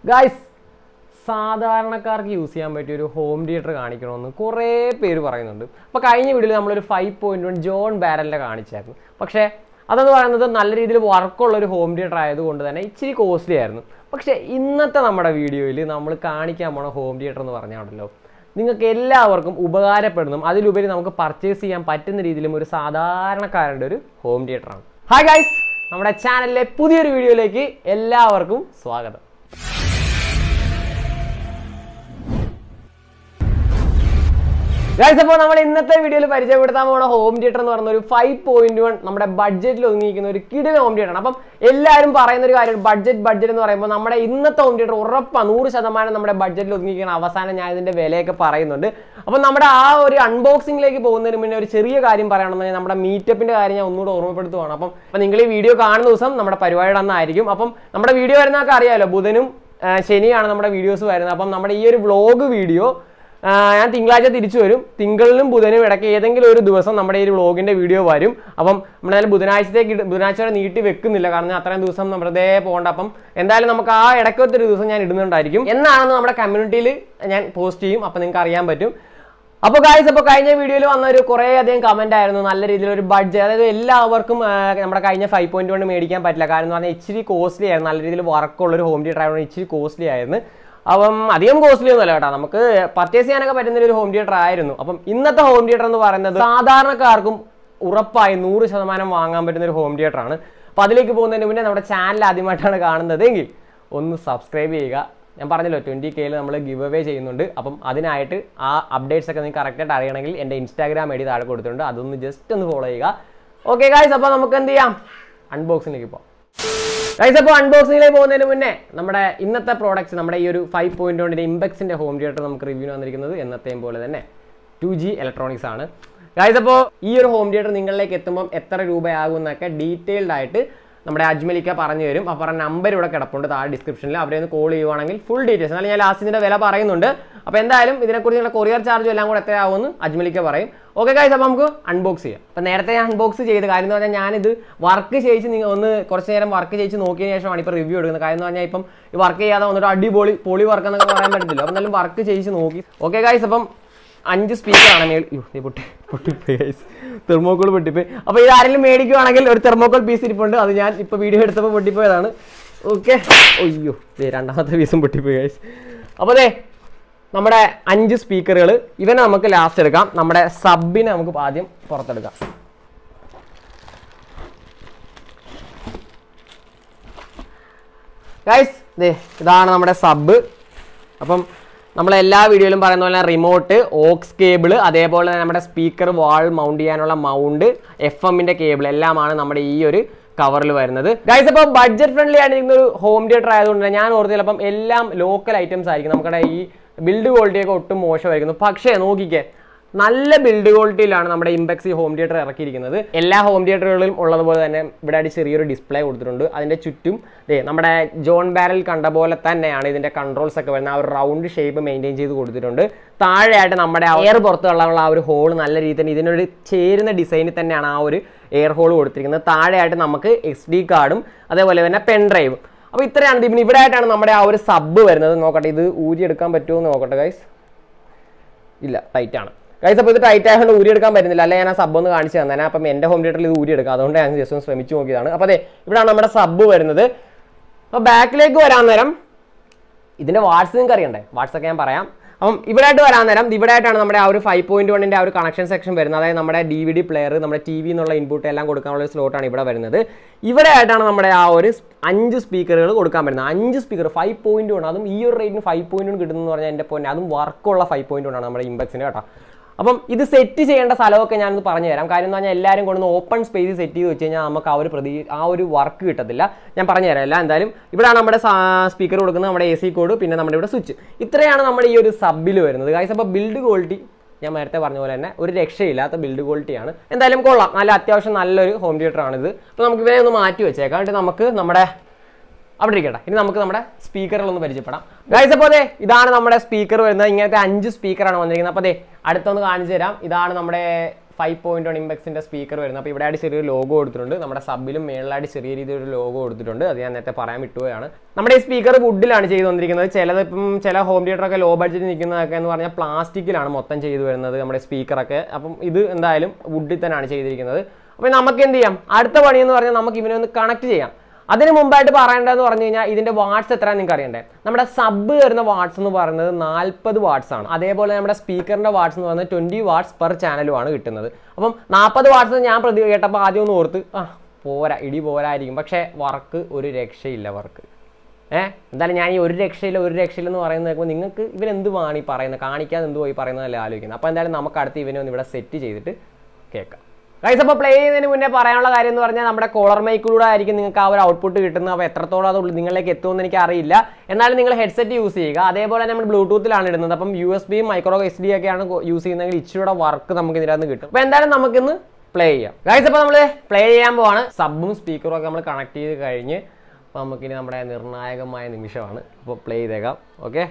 Guys സാധാരണക്കാർക്ക് use ചെയ്യാൻ പറ്റിയ ഒരു ഹോം തിയേറ്റർ കാണിക്കണമെന്ന് കുറേ പേര് പറയുന്നുണ്ട് അപ്പോൾ കഴിഞ്ഞ വീഡിയോയിൽ നമ്മളൊരു ഫൈവ് പോയിന്റ് വൺ ജോൺ ബാരലിൻ്റെ കാണിച്ചായിരുന്നു പക്ഷേ അതെന്ന് പറയുന്നത് നല്ല രീതിയിൽ വർക്കുള്ള ഒരു ഹോം തിയേറ്റർ ആയതുകൊണ്ട് തന്നെ ഇച്ചിരി കോസ്റ്റ്ലി ആയിരുന്നു പക്ഷേ ഇന്നത്തെ നമ്മുടെ വീഡിയോയിൽ നമ്മൾ കാണിക്കാൻ പോണ ഹോം തിയേറ്റർ എന്ന് പറഞ്ഞാണല്ലോ നിങ്ങൾക്ക് എല്ലാവർക്കും ഉപകാരപ്പെടുന്നതും അതിലുപരി നമുക്ക് പർച്ചേസ് ചെയ്യാൻ പറ്റുന്ന രീതിയിലും ഒരു സാധാരണക്കാരൻ്റെ ഒരു ഹോം തിയേറ്ററാണ് ഹായ് ഗൈസ് നമ്മുടെ ചാനലിലെ പുതിയൊരു വീഡിയോയിലേക്ക് എല്ലാവർക്കും സ്വാഗതം ഗൈസ് അപ്പോൾ നമ്മൾ ഇന്നത്തെ വീഡിയോയിൽ പരിചയപ്പെടുത്താൻ പോകുന്ന ഹോം തിയേറ്റർ എന്ന് പറയുന്ന ഒരു ഫൈവ് പോയിന്റ് വൺ നമ്മുടെ ബഡ്ജറ്റിൽ ഒതുങ്ങിയിരിക്കുന്ന ഒരു കിടില ഹോം തിയേറ്റർ ആണ് അപ്പം എല്ലാവരും പറയുന്ന ഒരു കാര്യം ബഡ്ജറ്റ് ബഡ്ജറ്റ് എന്ന് പറയുമ്പോൾ നമ്മുടെ ഇന്നത്തെ ഹോം തിയേറ്റർ ഉറപ്പാണ് നൂറ് ശതമാനം നമ്മുടെ ബഡ്ജറ്റിൽ ഒതുങ്ങിയിരിക്കുന്ന അവസാനം ഞാൻ ഇതിന്റെ വിലയൊക്കെ പറയുന്നുണ്ട് അപ്പം നമ്മുടെ ആ ഒരു അൺബോക്സിംഗിലേക്ക് പോകുന്നതിന് മുന്നേ ഒരു ചെറിയ കാര്യം പറയണമെന്ന് നമ്മുടെ മീറ്റപ്പിന്റെ കാര്യം ഞാൻ ഒന്നുകൂടെ ഓർമ്മപ്പെടുത്തുവാണ് അപ്പം അപ്പം നിങ്ങൾ ഈ വീഡിയോ കാണുന്ന ദിവസം നമ്മുടെ പരിപാടിയുടെ അന്നായിരിക്കും അപ്പം നമ്മുടെ വീഡിയോ വരുന്നതൊക്കെ അറിയാമല്ലോ ബുധനും ആ, ശനിയാണ് നമ്മുടെ വീഡിയോസ് വരുന്നത് അപ്പം നമ്മുടെ ഈ ഒരു വ്ളോഗ് വീഡിയോ ആ, ഞാൻ തിങ്കളാഴ്ച തിരിച്ചു വരും തിങ്കളിലും ബുധനും ഇടയ്ക്ക് ഏതെങ്കിലും ഒരു ദിവസം നമ്മുടെ ഈ വ്ളോഗിന്റെ വീഡിയോ വരും അപ്പം നമ്മളെന്തായാലും ബുധനാഴ്ചത്തേക്ക് ഇട- ബുധനാഴ്ച വരെ നീട്ടി വെക്കുന്നില്ല കാരണം അത്രയും ദിവസം നമ്മുടെ പോകണ്ട അപ്പം എന്തായാലും നമുക്ക് ആ ഇടയ്ക്കത്തെ ഒരു ദിവസം ഞാൻ ഇടുന്നുണ്ടായിരിക്കും എന്നാണെന്ന് നമ്മുടെ കമ്മ്യൂണിറ്റിയിൽ ഞാൻ പോസ്റ്റ് ചെയ്യും അപ്പം നിങ്ങൾക്ക് അറിയാൻ പറ്റും അപ്പോൾ ഗായ്സ് അപ്പോൾ കഴിഞ്ഞ വീഡിയോയിൽ വന്ന ഒരു കുറേ അധികം കമന്റ് ആയിരുന്നു നല്ല രീതിയിൽ ഒരു ബഡ്ജറ്റ് അതായത് എല്ലാവർക്കും ആ, നമ്മുടെ കഴിഞ്ഞ ഫൈവ് പോയിന്റ് കൊണ്ട് മേടിക്കാൻ പറ്റില്ല കാരണം എന്ന് പറഞ്ഞാൽ ഇച്ചിരി കോസ്റ്റ്ലി ആയിരുന്നു നല്ല രീതിയിൽ വർക്കുള്ള ഒരു ഹോം തിയേറ്റർ ആയതുകൊണ്ട് ഇച്ചിരി കോസ്റ്റ്ലി ആയിരുന്നു അപ്പം അധികം കോസ്റ്റ്ലി ഒന്നുമല്ല കേട്ടോ നമുക്ക് പർച്ചേസ് ചെയ്യാനൊക്കെ പറ്റുന്ന ഒരു ഹോം തിയേറ്റർ ആയിരുന്നു അപ്പം ഇന്നത്തെ ഹോം തിയേറ്റർ എന്ന് പറയുന്നത് സാധാരണക്കാർക്കും ഉറപ്പായി നൂറ് ശതമാനം വാങ്ങാൻ പറ്റുന്ന ഒരു ഹോം തിയേറ്റർ ആണ് അപ്പോൾ അതിലേക്ക് പോകുന്നതിന് മുന്നേ നമ്മുടെ ചാനൽ ആദ്യമായിട്ടാണ് കാണുന്നത് എങ്കിൽ ഒന്ന് സബ്സ്ക്രൈബ് ചെയ്യുക ഞാൻ പറഞ്ഞല്ലോ ട്വൻറ്റി കെയിൽ നമ്മൾ ഗിവ് അവേ ചെയ്യുന്നുണ്ട് അപ്പം അതിനായിട്ട് ആ അപ്ഡേറ്റ്സ് ഒക്കെ നിങ്ങൾക്ക് കറക്റ്റായിട്ട് അറിയണമെങ്കിൽ എൻ്റെ ഇൻസ്റ്റാഗ്രാം ഐ ഡി താഴെ കൊടുത്തിട്ടുണ്ട് അതൊന്ന് ജസ്റ്റ് ഒന്ന് ഫോളോ ചെയ്യുക ഓക്കെ ഗായ്സ് അപ്പോൾ നമുക്ക് എന്ത് ചെയ്യാം അൺബോക്സിലേക്ക് പോകാം ഗൈസ് അപ്പോൾ അൺബോക്സിംഗിലേക്ക് പോകുന്നതിന് മുന്നേ നമ്മുടെ ഇന്നത്തെ പ്രോഡക്റ്റ്സ് നമ്മുടെ ഈ ഒരു ഫൈവ് പോയിന്റ് വണ്ണിൻ്റെ ഇമ്പെക്സിൻ്റെ ഹോം തിയേറ്റർ നമുക്ക് റിവ്യൂ വന്നിരിക്കുന്നത് എന്നത്തെയും പോലെ തന്നെ ടു ജി ഇലക്ട്രോണിക്സ് ആണ് ഗൈസ് അപ്പോൾ ഈ ഒരു ഹോം തിയേറ്റർ നിങ്ങളിലേക്ക് എത്തുമ്പോൾ എത്ര രൂപയാകും എന്നൊക്കെ ഡീറ്റെയിൽഡ് ആയിട്ട് നമ്മുടെ അജ്മലിക്ക പറഞ്ഞു തരും അപ്പോൾ പറഞ്ഞ നമ്പർ ഇവിടെ കിടപ്പുണ്ട് താഴെ ഡിസ്ക്രിപ്ഷനിൽ അവരെ ഒന്ന് കോൾ ചെയ്യുവാണെങ്കിൽ ഫുൾ ഡീറ്റെയിൽസ് എന്നാലും ഞാൻ ലാസ്റ്റ് ഇതിൻ്റെ വില പറയുന്നുണ്ട് അപ്പോൾ എന്തായാലും ഇതിനെക്കുറിച്ച് നിങ്ങളുടെ കൊറിയർ ചാർജും എല്ലാം കൂടെ എത്രയാവുമെന്ന് അജ്മലിക്ക പറയും ഓക്കെ ഗൈസ് അപ്പോൾ നമുക്ക് അൺബോക്സ് ചെയ്യാം അപ്പോൾ നേരത്തെ ഞാൻ അൺബോക്സ് ചെയ്ത് കാര്യം എന്ന് പറഞ്ഞാൽ ഞാനിത് വർക്ക് ചെയ്യിച്ച് നിങ്ങൾ ഒന്ന് കുറച്ച് നേരം വർക്ക് ചെയ്യിച്ച് നോക്കിയതിന് ശേഷമാണ് ഇപ്പോൾ റിവ്യൂ എടുക്കുന്നത് കാര്യം എന്ന് പറഞ്ഞാൽ ഇപ്പം ഈ വർക്ക് ചെയ്യാതെ വന്നിട്ട് അടിപൊളി പൊളി വർക്ക് എന്നൊക്കെ പറയാൻ പറ്റത്തില്ല അപ്പം എന്നാലും വർക്ക് ചെയ്യിച്ച് നോക്കി ഓക്കെ ഗൈസ് അപ്പം അഞ്ച് സ്പീക്കറാണ് മേൾ യ്യോ, ദേ പൊട്ടി പൊട്ടിപ്പോയി ഗൈസ് തെർമോക്കോൾ പൊട്ടിപ്പോയി അപ്പോൾ ഇത് ആരെങ്കിലും മേടിക്കുവാണെങ്കിൽ ഒരു തെർമോക്കോൾ പീസ് ഇരിപ്പുണ്ട് അത് ഞാൻ ഇപ്പോൾ വീഡിയോ എടുത്തപ്പോൾ പൊട്ടിപ്പോയതാണ് ഓക്കെ അയ്യോ ദേ രണ്ടാമത്തെ പീസും പൊട്ടിപ്പോയി ഗൈസ് അപ്പോൾ ദേ നമ്മുടെ അഞ്ച് സ്പീക്കറുകൾ ഇവനെ നമുക്ക് ലാസ്റ്റ് എടുക്കാം നമ്മുടെ സബിനെ നമുക്ക് ആദ്യം പുറത്തെടുക്കാം ഗൈസ് ദേ ഇതാണ് നമ്മുടെ സബ് അപ്പം നമ്മൾ എല്ലാ വീഡിയോയിലും പറയുന്ന പോലെ റിമോട്ട് ഓക്സ് കേബിൾ അതേപോലെ തന്നെ നമ്മുടെ സ്പീക്കർ വാൾ മൗണ്ട് ചെയ്യാനുള്ള മൗണ്ട് എഫ് എമ്മിന്റെ കേബിൾ എല്ലാമാണ് നമ്മുടെ ഈ ഒരു കവറിൽ വരുന്നത് ഗൈസ് അപ്പോൾ ബഡ്ജറ്റ് ഫ്രണ്ട്ലി ആയിരിക്കുന്ന ഒരു ഹോം തിയേറ്റർ ആയതുകൊണ്ട് തന്നെ ഞാൻ ഓർത്ത് ചിലപ്പം എല്ലാം ലോക്കൽ ഐറ്റംസ് ആയിരിക്കും നമ്മുടെ ഈ ബിൽഡ് ക്വാളിറ്റി ഒക്കെ ഒട്ടും മോശമായിരിക്കുന്നു പക്ഷേ നോക്കിക്കേ നല്ല ബിൽഡ് ക്വാളിറ്റിയിലാണ് നമ്മുടെ ഇമ്പെക്സ് ഈ ഹോം തിയേറ്റർ ഇറക്കിയിരിക്കുന്നത് എല്ലാ ഹോം തിയേറ്ററുകളിലും ഉള്ളതുപോലെ തന്നെ ഇവിടെ ആയിട്ട് ചെറിയൊരു ഡിസ്പ്ലേ കൊടുത്തിട്ടുണ്ട് അതിന്റെ ചുറ്റും ദേ നമ്മുടെ ജോൺ ബാരൽ കണ്ട പോലെ തന്നെയാണ് ഇതിന്റെ കൺട്രോൾസ് ഒക്കെ വരുന്നത് ആ ഒരു റൗണ്ട് ഷേപ്പ് മെയിൻറ്റെയിൻ ചെയ്ത് കൊടുത്തിട്ടുണ്ട് താഴെയായിട്ട് നമ്മുടെ എയർ പുറത്ത് തള്ളാനുള്ള ആ ഒരു ഹോൾ നല്ല രീതിയിൽ തന്നെ ഇതിനൊരു ചേരുന്ന ഡിസൈനിൽ തന്നെയാണ് ആ ഒരു എയർ ഹോൾ കൊടുത്തിരിക്കുന്നത് താഴെയായിട്ട് നമുക്ക് എസ് ഡി കാർഡും അതേപോലെ തന്നെ പെൻ ഡ്രൈവും അപ്പോൾ ഇത്രയാണ് ഇത്. പിന്നെ ഇവിടെ ആയിട്ടാണ് നമ്മുടെ ആ ഒരു സബ് വരുന്നത് നോക്കട്ടെ ഇത് ഊരിയെടുക്കാൻ പറ്റുമോ എന്ന് നോക്കട്ടെ ഗൈസ് ഇല്ല ടൈറ്റ് ആണ് ഗൈസ് അപ്പോൾ ഇത് ടൈറ്റ് ആയതുകൊണ്ട് ഊരി എടുക്കാൻ പറ്റുന്നില്ല അല്ലെ ഞാൻ ആ സബ് ഒന്ന് കാണിച്ചു തന്നെ അപ്പം എൻ്റെ ഹോം തിയേറ്ററിൽ ഇത് ഊരി എടുക്കാം അതുകൊണ്ട് ഞാൻ ജസ്റ്റ് ഒന്ന് ശ്രമിച്ചു നോക്കിയതാണ് അപ്പോൾ അതെ ഇവിടെയാണ് നമ്മുടെ സബ് വരുന്നത് അപ്പോൾ ബാക്കിലേക്ക് വരാൻ നേരം ഇതിന്റെ വാട്സ് നിങ്ങൾക്ക് അറിയണ്ടേ വാട്സ് ഒക്കെ ഞാൻ പറയാം അപ്പം ഇവിടെ ആയിട്ട് വരാൻ നേരം ഇവിടെ ആയിട്ടാണ് നമ്മുടെ ആ ഒരു ഫൈവ് പോയിന്റ് വണ്ണിന്റെ ആ ഒരു കണക്ഷൻ സെക്ഷൻ വരുന്നത് അതായത് നമ്മുടെ ഡി വി ഡി പ്ലെയർ നമ്മുടെ ടി വി എന്നുള്ള ഇൻപുട്ട് എല്ലാം കൊടുക്കാനുള്ള ഒരു സ്ലോട്ടാണ് ഇവിടെ വരുന്നത് ഇവിടെ ആയിട്ടാണ് നമ്മുടെ ആ ഒരു സ് അഞ്ച് സ്പീക്കറുകൾ കൊടുക്കാൻ പറ്റുന്നത് അഞ്ച് സ്പീക്കർ ഫൈവ് പോയിന്റ് വൺ അതും ഈ ഒരു റേറ്റിന് ഫൈവ് പോയിന്റ് വൺ കിട്ടുന്നു പറഞ്ഞാൽ എൻ്റെ പോയിന്റ് അതും വർക്കുള്ള ഫൈവ് പോയിന്റ് വൺ ആണ് നമ്മുടെ ഇമ്പക്സിന് കേട്ടോ അപ്പം ഇത് സെറ്റ് ചെയ്യേണ്ട സ്ഥലമൊക്കെ ഞാനൊന്ന് പറഞ്ഞു തരാം കാര്യം എന്ന് പറഞ്ഞാൽ എല്ലാവരും കൊണ്ടുവന്ന് ഓപ്പൺ സ്പേസ് സെറ്റ് ചെയ്ത് വെച്ച് കഴിഞ്ഞാൽ നമുക്ക് ആ ഒരു പ്രതി ആ ഒരു വർക്ക് കിട്ടത്തില്ല ഞാൻ പറഞ്ഞു തരാം എല്ലാം എന്തായാലും ഇവിടെയാണ് നമ്മുടെ സ്പീക്കർ കൊടുക്കുന്നത് നമ്മുടെ എ സി കോഡ് പിന്നെ നമ്മുടെ ഇവിടെ സ്വിച്ച് ഇത്രയാണ് നമ്മുടെ ഈ ഒരു സബിൽ വരുന്നത് കാര്യം അപ്പോൾ ബിൽഡ് ക്വാളിറ്റി ഞാൻ നേരത്തെ പറഞ്ഞ പോലെ തന്നെ ഒരു രക്ഷയില്ലാത്ത ബിൽഡ് ക്വാളിറ്റിയാണ് എന്തായാലും കൊള്ളാം നല്ല അത്യാവശ്യം നല്ലൊരു ഹോം തിയേറ്റർ ആണിത് അപ്പോൾ നമുക്ക് ഇവനെ ഒന്ന് മാറ്റി വെച്ചേക്കാം എന്നിട്ട് നമുക്ക് നമ്മുടെ അവിടെ ഇരിക്കട്ടെ ഇനി നമുക്ക് നമ്മുടെ സ്പീക്കറുകളൊന്ന് പരിചയപ്പെടാം ഗൈസ് അപ്പോൾ അതെ ഇതാണ് നമ്മുടെ സ്പീക്കർ വരുന്നത് ഇങ്ങനത്തെ അഞ്ച് സ്പീക്കറാണ് വന്നിരിക്കുന്നത് അപ്പോൾ അതെ അടുത്തൊന്ന് കാണിച്ചു തരാം ഇതാണ് നമ്മുടെ ഫൈവ് പോയിന്റ് വൺ ഇമ്പെക്സിന്റെ സ്പീക്കർ വരുന്നത് അപ്പോൾ ഇവിടെ ആയിട്ട് ചെറിയൊരു ലോഗോ കൊടുത്തിട്ടുണ്ട് നമ്മുടെ സബിലും മേളിലായിട്ട് ചെറിയ രീതിയിൽ ഒരു ലോഗോ കൊടുത്തിട്ടുണ്ട് അത് ഞാൻ നേരത്തെ പറയാൻ വിട്ടുപോയാണ് നമ്മുടെ ഈ സ്പീക്കർ വുഡിലാണ് ചെയ്തു വന്നിരിക്കുന്നത് ചിലത് ഇപ്പം ചില ഹോം തിയേറ്ററൊക്കെ ലോ ബഡ്ജറ്റ് നിൽക്കുന്നതൊക്കെ എന്ന് പറഞ്ഞാൽ പ്ലാസ്റ്റിക്കിലാണ് മൊത്തം ചെയ്തു വരുന്നത് നമ്മുടെ സ്പീക്കറൊക്കെ അപ്പം ഇത് എന്തായാലും വുഡിൽ തന്നെയാണ് ചെയ്തിരിക്കുന്നത് അപ്പോൾ നമുക്ക് എന്ത് ചെയ്യാം അടുത്ത പണി എന്ന് പറഞ്ഞാൽ നമുക്ക് ഇവനെ ഒന്ന് കണക്ട് ചെയ്യാം അതിന് മുമ്പായിട്ട് പറയേണ്ടതെന്ന് പറഞ്ഞു കഴിഞ്ഞാൽ ഇതിന്റെ വാട്ട്സ് എത്ര നിങ്ങൾക്ക് അറിയണ്ടേ നമ്മുടെ സബ് വരുന്ന വാട്ട്സ് എന്ന് പറയുന്നത് നാൽപ്പത് വാട്ട്സ് ആണ് അതേപോലെ നമ്മുടെ സ്പീക്കറിന്റെ വാട്ട്സ് എന്ന് പറയുന്നത് ട്വന്റി വാട്ട്സ് പെർ ചാനലുമാണ് കിട്ടുന്നത് അപ്പം നാൽപ്പത് വാട്ട്സ് ഞാൻ പ്രതി കേട്ടപ്പോൾ ആദ്യം ഒന്ന് ഓർത്ത് ആ പോരാ ഇടി പോരായിരിക്കും പക്ഷേ വർക്ക് ഒരു രക്ഷയില്ല വർക്ക് ഏഹ് എന്തായാലും ഞാൻ ഈ ഒരു രക്ഷയില്ല ഒരു രക്ഷയില്ല എന്ന് പറയുന്നത് കേൾക്കുമ്പോൾ നിങ്ങൾക്ക് ഇവരെന്ത് വാണ് ഈ പറയുന്നത് കാണിക്കാതെ എന്ത് പോയി പറയുന്നതല്ലേ ആലോചിക്കുന്നത് അപ്പോൾ എന്തായാലും നമുക്ക് അടുത്ത് ഇവനെ ഒന്ന് ഇവിടെ സെറ്റ് ചെയ്തിട്ട് കേൾക്കാം ഗൈസ് അപ്പോൾ പ്ലേ ചെയ്യുന്നതിന് മുന്നേ പറയാനുള്ള കാര്യം എന്ന് പറഞ്ഞാൽ നമ്മുടെ കോളർ മൈക്കിലൂടെ ആയിരിക്കും നിങ്ങൾക്ക് ആ ഒരു ഔട്ട്പുട്ട് കിട്ടുന്നത് അപ്പോൾ എത്രത്തോളം അത് ഉള്ളിൽ നിങ്ങളിലേക്ക് എത്തുമെന്ന് എനിക്ക് അറിയില്ല എന്നാലും നിങ്ങൾ ഹെഡ്സെറ്റ് യൂസ് ചെയ്യുക അതേപോലെ നമ്മൾ ബ്ലൂടൂത്തിലാണ് ഇടുന്നത് അപ്പം യു എസ് ബിയും മൈക്രോ എസ് ഡി ഒക്കെയാണ് യൂസ് ചെയ്യുന്നതെങ്കിൽ ഇച്ചിരിയുടെ വർക്ക് നമുക്ക് ഇതിനകത്ത് കിട്ടും അപ്പോൾ എന്തായാലും നമുക്കിന്ന് പ്ലേ ചെയ്യാം ഗൈസ് അപ്പോൾ നമ്മൾ പ്ലേ ചെയ്യാൻ പോവാണ് സബും സ്പീക്കറും ഒക്കെ നമ്മൾ കണക്ട് ചെയ്ത് കഴിഞ്ഞ് അപ്പോൾ നമുക്കിനി നമ്മുടെ നിർണായകമായ നിമിഷമാണ് അപ്പോൾ പ്ലേ ചെയ്തേക്കാം ഓക്കെ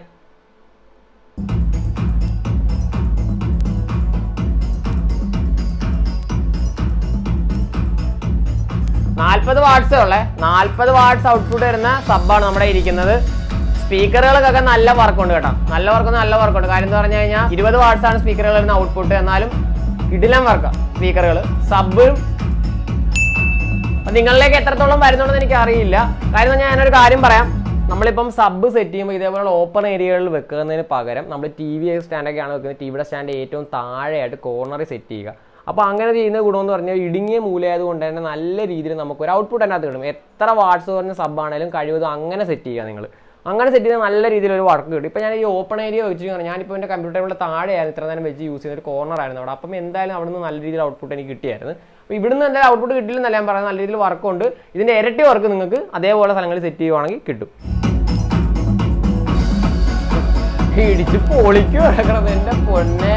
നാൽപ്പത് വാട്ട്സേ ഉള്ളേ നാൽപ്പത് വാട്ട്സ് ഔട്ട്പുട്ട് വരുന്ന സബ്ബാണ് നമ്മുടെ ഇരിക്കുന്നത് സ്പീക്കറുകൾക്കൊക്കെ നല്ല വർക്കുണ്ട് കേട്ടോ നല്ല വർക്ക് നല്ല വർക്കുണ്ട് കാര്യം എന്ന് പറഞ്ഞു കഴിഞ്ഞാൽ ഇരുപത് വാട്ട്സ് ആണ് സ്പീക്കറുകൾ വരുന്ന ഔട്ട്പുട്ട് എന്നാലും ഇടിലം വർക്കാണ് സ്പീക്കറുകൾ സബും നിങ്ങളിലേക്ക് എത്രത്തോളം വരുന്നുണ്ടെന്ന് എനിക്ക് അറിയില്ല കാര്യം എന്ന് ഞാനൊരു കാര്യം പറയാം നമ്മളിപ്പം സബ് സെറ്റ് ചെയ്യുമ്പോൾ ഇതേപോലുള്ള ഓപ്പൺ ഏരിയകളിൽ വെക്കുന്നതിന് പകരം നമ്മൾ ടി വി സ്റ്റാൻഡൊക്കെയാണ് വെക്കുന്നത് ടി വിയുടെ സ്റ്റാൻഡ് ഏറ്റവും താഴെയായിട്ട് കോർണറിൽ സെറ്റ് ചെയ്യുക അപ്പോൾ അങ്ങനെ ചെയ്യുന്ന ഗുണമെന്ന് പറഞ്ഞാൽ ഇടുങ്ങിയ മൂലയായത് കൊണ്ട് തന്നെ നല്ല രീതിയിൽ നമുക്ക് ഒരു ഔട്ട്പുട്ട് അതിനകത്ത് കിട്ടും എത്ര വാട്ട്സ് പറഞ്ഞ സബ് ആണെങ്കിലും കഴിവതും അങ്ങനെ സെറ്റ് ചെയ്യുക നിങ്ങൾ അങ്ങനെ സെറ്റ് ചെയ്താൽ നല്ല രീതിയിൽ ഒരു വർക്ക് കിട്ടും ഇപ്പോൾ ഞാൻ ഈ ഓപ്പൺ ഏരിയ വെച്ചിരിക്കുകയാണ് ഞാനിപ്പോൾ എൻ്റെ കമ്പ്യൂട്ടർ ടേബിളിൻ്റെ താഴെയായിരുന്നു ഇത്ര നേരം വെച്ച് യൂസ് ചെയ്ത ഒരു കോർണർ ആയിരുന്നു അവിടെ അപ്പം എന്തായാലും അവിടെ നിന്ന് നല്ല രീതിയിൽ ഔട്ട്പുട്ട് എനിക്ക് കിട്ടിയായിരുന്നു അപ്പോൾ ഇവിടുന്ന് എന്തായാലും ഔട്ട്പുട്ട് കിട്ടില്ലെന്നല്ല ഞാൻ പറയുന്നത് നല്ല രീതിയിൽ വർക്കുണ്ട് ഇതിൻ്റെ ഇരട്ടി വർക്ക് നിങ്ങൾക്ക് അതേപോലെ സ്ഥലങ്ങളിൽ സെറ്റ് ചെയ്യുവാണെങ്കിൽ കിട്ടും ഇടിച്ച് പൊളിക്കും കിടക്കണം എൻ്റെ പൊന്നെ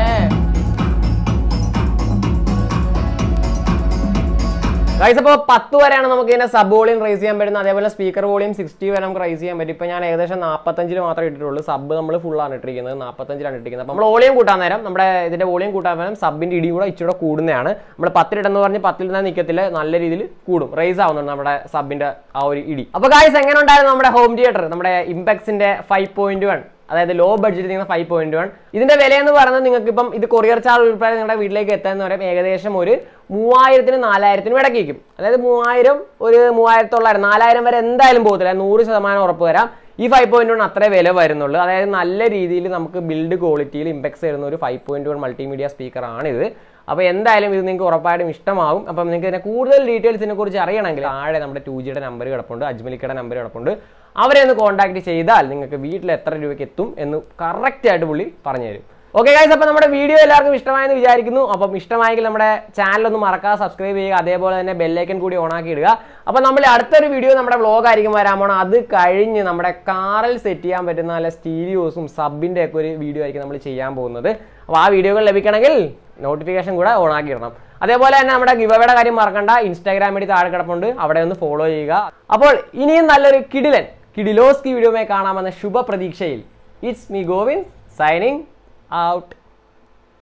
ഗൈസ് അപ്പോൾ പത്ത് വരെയാണ് നമുക്ക് ഇതിന്റെ സബ് വോളിയം റൈസ് ചെയ്യാൻ പറ്റുന്നത് അതേപോലെ സ്പീക്കർ വോളിയം സിക്സ്റ്റി വരെ നമുക്ക് റൈസ് ചെയ്യാൻ പറ്റും ഇപ്പോൾ ഞാൻ ഏകദേശം നാൽപ്പത്തഞ്ചിൽ മാത്രമേ ഇട്ടിട്ടുള്ളൂ സബ് നമ്മൾ ഫുള്ളാണ് ഇട്ടിരിക്കുന്നത് നാൽപ്പത്തഞ്ചിലാണ് ഇട്ടിരിക്കുന്നത് അപ്പോൾ നമ്മൾ വോളിയം കൂട്ടാൻ നേരം നമ്മുടെ ഇതിന്റെ വോളിയം കൂട്ടാൻ നേരം സബിന്റെ ഇടി കൂടെ ഇച്ചിരി കൂടുന്നതാണ് നമ്മൾ പത്തിലിട്ടെന്ന് പറഞ്ഞ് പത്തിൽ നിന്ന് നിൽക്കത്തില്ല നല്ല രീതിയിൽ കൂടും റൈസ് ആവുന്നുണ്ട് നമ്മുടെ സബിന്റെ ആ ഒരു ഇടി അപ്പോൾ ഗൈസ് എങ്ങനെ ഉണ്ടായിരുന്നു നമ്മുടെ ഹോം തിയേറ്റർ നമ്മുടെ ഇമ്പെക്സിന്റെ ഫൈവ് പോയിന്റ് വൺ അതായത് ലോ ബഡ്ജറ്റ് നിങ്ങൾ ഫൈവ് പോയിന്റ് വൺ ഇതിന്റെ വില എന്ന് പറയുന്നത് നിങ്ങൾക്ക് ഇപ്പം ഇത് കൊറിയർ ചാർജ് ഉൾപ്പെടെ നിങ്ങളുടെ വീട്ടിലേക്ക് എത്താന്ന് പറയുമ്പോൾ ഏകദേശം ഒരു മൂവായിരത്തിന് നാലായിരത്തിനും ഇടയ്ക്കും അതായത് മൂവായിരം ഒരു മൂവായിരത്തൊള്ളായിരം നാലായിരം വരെ എന്തായാലും പോകത്തില്ല നൂറ് ശതമാനം ഉറപ്പ് വരാം ഈ ഫൈവ് പോയിന്റ് വൺ അത്രേ വില വരുന്നുള്ളൂ അതായത് നല്ല രീതിയിൽ നമുക്ക് ബിൽഡ് ക്വാളിറ്റിയിൽ ഇമ്പെക്സ് തരുന്ന ഒരു five point one multimedia speaker ആണിത് അപ്പോൾ എന്തായാലും ഇത് നിങ്ങൾക്ക് ഉറപ്പായിട്ടും ഇഷ്ടമാകും അപ്പം നിങ്ങൾക്ക് ഇതിനെ കൂടുതൽ ഡീറ്റെയിൽസിനെ കുറിച്ച് അറിയണമെങ്കിൽ താഴെ നമ്മുടെ ടു ജിയുടെ നമ്പർ കിടപ്പുണ്ട് അജ്മലിക്കയുടെ നമ്പർ കിടപ്പുണ്ട് അവരെ ഒന്ന് കോൺടാക്ട് ചെയ്താൽ നിങ്ങൾക്ക് വീട്ടിൽ എത്ര രൂപയ്ക്ക് എത്തും എന്ന് കറക്റ്റ് ആയിട്ട് പുള്ളി പറഞ്ഞു തരും ഓക്കെ ഗൈസ് അപ്പോൾ നമ്മുടെ വീഡിയോ എല്ലാവർക്കും ഇഷ്ടമായെന്ന് വിചാരിക്കുന്നു അപ്പം ഇഷ്ടമായെങ്കിൽ നമ്മുടെ ചാനൽ ഒന്ന് മറക്കാതെ സബ്സ്ക്രൈബ് ചെയ്യുക അതേപോലെ തന്നെ ബെല്ലൈക്കൻ കൂടി ഓണാക്കി ഇടുക അപ്പോൾ നമ്മൾ അടുത്തൊരു വീഡിയോ നമ്മുടെ വ്ളോഗ് ആയിരിക്കും വരാൻ പോണം അത് കഴിഞ്ഞ് നമ്മുടെ കാറിൽ സെറ്റ് ചെയ്യാൻ പറ്റുന്ന നല്ല സ്റ്റീരിയോസും സബിൻ്റെ ഒക്കെ ഒരു വീഡിയോ ആയിരിക്കും നമ്മൾ ചെയ്യാൻ പോകുന്നത് അപ്പോൾ ആ വീഡിയോകൾ ലഭിക്കണമെങ്കിൽ നോട്ടിഫിക്കേഷൻ കൂടെ ഓണാക്കി ഇടണം അതേപോലെ തന്നെ നമ്മുടെ ഗിവയുടെ കാര്യം മറക്കണ്ട ഇൻസ്റ്റാഗ്രാം വഴി താഴെ കിടപ്പുണ്ട് അവിടെ ഒന്ന് ഫോളോ ചെയ്യുക അപ്പോൾ ഇനിയും നല്ലൊരു കിടിലൻ കിഡിലോസ്കി വീഡിയോമായി കാണാമെന്ന ശുഭ പ്രതീക്ഷയിൽ it's me Govind signing out